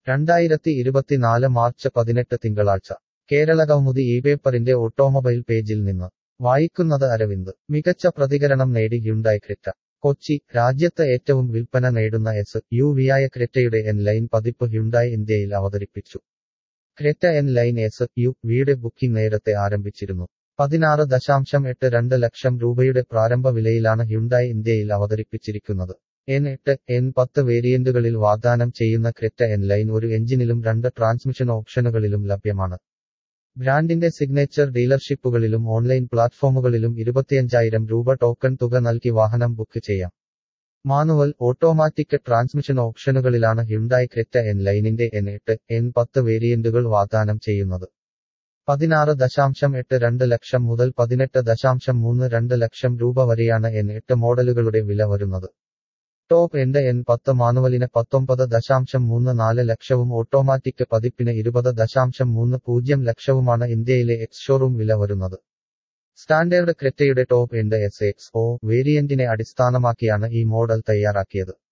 രണ്ടായിരത്തി ഇരുപത്തിനാല് മാർച്ച് പതിനെട്ട് തിങ്കളാഴ്ച കേരള കൗമുദി ഈ പേപ്പറിന്റെ ഓട്ടോമൊബൈൽ പേജിൽ നിന്ന് വായിക്കുന്നത് അരവിന്ദ് മികച്ച പ്രതികരണം നേടി ഹ്യുണ്ടായി ക്രെറ്റ കൊച്ചി രാജ്യത്ത് ഏറ്റവും വിൽപ്പന നേടുന്ന എസ് യു വിയായ ക്രെറ്റയുടെ എൻ ലൈൻ പതിപ്പ് ഹ്യുണ്ടായി ഇന്ത്യയിൽ അവതരിപ്പിച്ചു Creta N line S U വിയുടെ ബുക്കിംഗ് നേരത്തെ ആരംഭിച്ചിരുന്നു പതിനാറ് ദശാംശം എട്ട് രണ്ട് ലക്ഷം രൂപയുടെ പ്രാരംഭ വിലയിലാണ് ഹ്യുണ്ടായി ഇന്ത്യയിൽ അവതരിപ്പിച്ചിരിക്കുന്നത് എൻ എട്ട് എൻ പത്ത് വേരിയന്റുകളിൽ വാഗ്ദാനം ചെയ്യുന്ന ക്രെറ്റ എൻ ലൈൻ ഒരു എഞ്ചിനിലും രണ്ട് ട്രാൻസ്മിഷൻ ഓപ്ഷനുകളിലും ലഭ്യമാണ് ബ്രാൻഡിന്റെ സിഗ്നേച്ചർ ഡീലർഷിപ്പുകളിലും ഓൺലൈൻ പ്ലാറ്റ്ഫോമുകളിലും ഇരുപത്തിയഞ്ചായിരം രൂപ ടോക്കൺ തുക നൽകി വാഹനം ബുക്ക് ചെയ്യാം മാനുവൽ ഓട്ടോമാറ്റിക് ട്രാൻസ്മിഷൻ ഓപ്ഷനുകളിലാണ് ഹ്യുണ്ടായി ക്രെറ്റ എൻ ലൈനിന്റെ എൻ എട്ട് എൻ പത്ത് വേരിയന്റുകൾ വാഗ്ദാനം ചെയ്യുന്നത് പതിനാറ് ദശാംശം എട്ട് രണ്ട് ലക്ഷം മുതൽ പതിനെട്ട് ദശാംശം മൂന്ന് രണ്ട് ലക്ഷം രൂപ വരെയാണ് എൻ എട്ട് മോഡലുകളുടെ വില വരുന്നത് ടോപ്പ് എൻഡ് എൻ പത്ത് മാനുവലിന് പത്തൊമ്പത് ദശാംശം മൂന്ന് നാല് ലക്ഷവും ഓട്ടോമാറ്റിക് പതിപ്പിന് ഇരുപത് ദശാംശം മൂന്ന് പൂജ്യം ലക്ഷവുമാണ് ഇന്ത്യയിലെ എക്സ് ഷോറൂം വില വരുന്നത് സ്റ്റാൻഡേർഡ് ക്രെറ്റയുടെ top end S X O വേരിയന്റിനെ അടിസ്ഥാനമാക്കിയാണ് ഈ മോഡൽ തയ്യാറാക്കിയത്